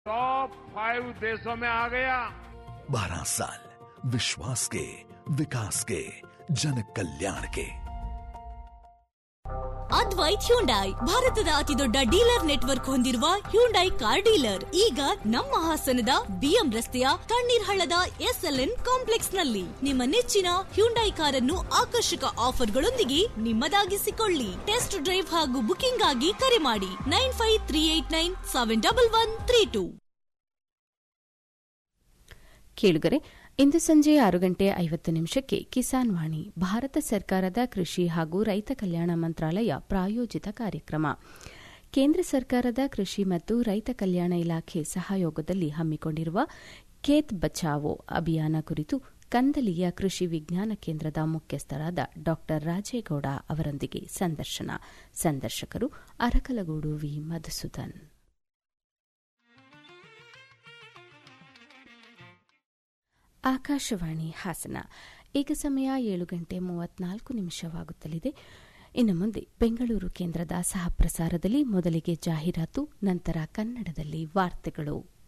top five देशों में आ गया बारह साल विश्वास के विकास के जन कल्याण के ಅದ್ವೈತ್ ಹ್ಯುಂಡಾಯ್ ಭಾರತದ ಅತಿ ದೊಡ್ಡ ಡೀಲರ್ ನೆಟ್ವರ್ಕ್ ಹೊಂದಿರುವ ಹ್ಯುಂಡೈ ಕಾರ್ ಡೀಲರ್ ಈಗ ನಮ್ಮ ಹಾಸನದ ಬಿಎಂ ರಸ್ತೆಯ ತಣ್ಣೀರ್ ಹಳ್ಳದ ಎಸ್ಎಲ್ಎನ್ ಕಾಂಪ್ಲೆಕ್ಸ್ ನಲ್ಲಿ ನಿಮ್ಮ ನೆಚ್ಚಿನ ಹ್ಯುಂಡೈ ಕಾರನ್ನು ಆಕರ್ಷಕ ಆಫರ್ಗಳೊಂದಿಗೆ ನಿಮ್ಮದಾಗಿಸಿಕೊಳ್ಳಿ ಟೆಸ್ಟ್ ಡ್ರೈವ್ ಹಾಗೂ ಬುಕಿಂಗ್ ಆಗಿ ಕರೆ ಮಾಡಿ nine five three eight nine seven double one three two ಕೇಳುಗರೆ ಇಂದು ಸಂಜೆ ಆರು ಗಂಟೆ ಐವತ್ತು ನಿಮಿಷಕ್ಕೆ ಕಿಸಾನ್ ವಾಣಿ ಭಾರತ ಸರ್ಕಾರದ ಕೃಷಿ ಹಾಗೂ ರೈತ ಕಲ್ಯಾಣ ಮಂತ್ರಾಲಯ ಪ್ರಾಯೋಜಿತ ಕಾರ್ಯಕ್ರಮ ಕೇಂದ್ರ ಸರ್ಕಾರದ ಕೃಷಿ ಮತ್ತು ರೈತ ಕಲ್ಯಾಣ ಇಲಾಖೆ ಸಹಯೋಗದಲ್ಲಿ ಹಮ್ಮಿಕೊಂಡಿರುವ ಖೇತ್ ಬಚಾವೋ ಅಭಿಯಾನ ಕುರಿತು ಕಂದಲಿಯ ಕೃಷಿ ವಿಜ್ಞಾನ ಕೇಂದ್ರದ ಮುಖ್ಯಸ್ಥರಾದ ಡಾ ರಾಜೇಗೌಡ ಅವರೊಂದಿಗೆ ಸಂದರ್ಶನ ಸಂದರ್ಶಕರು ಅರಕಲಗೂಡು ವಿ ಮಧುಸೂದನ್ ಆಕಾಶವಾಣಿ ಹಾಸನ ಈಗ ಸಮಯ ಏಳು ಗಂಟೆ ಮೂವತ್ನಾಲ್ಕು ನಿಮಿಷವಾಗುತ್ತಲಿದೆ ಇನ್ನು ಮುಂದೆ ಬೆಂಗಳೂರು ಕೇಂದ್ರದ ಸಹ ಪ್ರಸಾರದಲ್ಲಿ ಮೊದಲಿಗೆ ಜಾಹೀರಾತು ನಂತರ ಕನ್ನಡದಲ್ಲಿ ವಾರ್ತೆಗಳು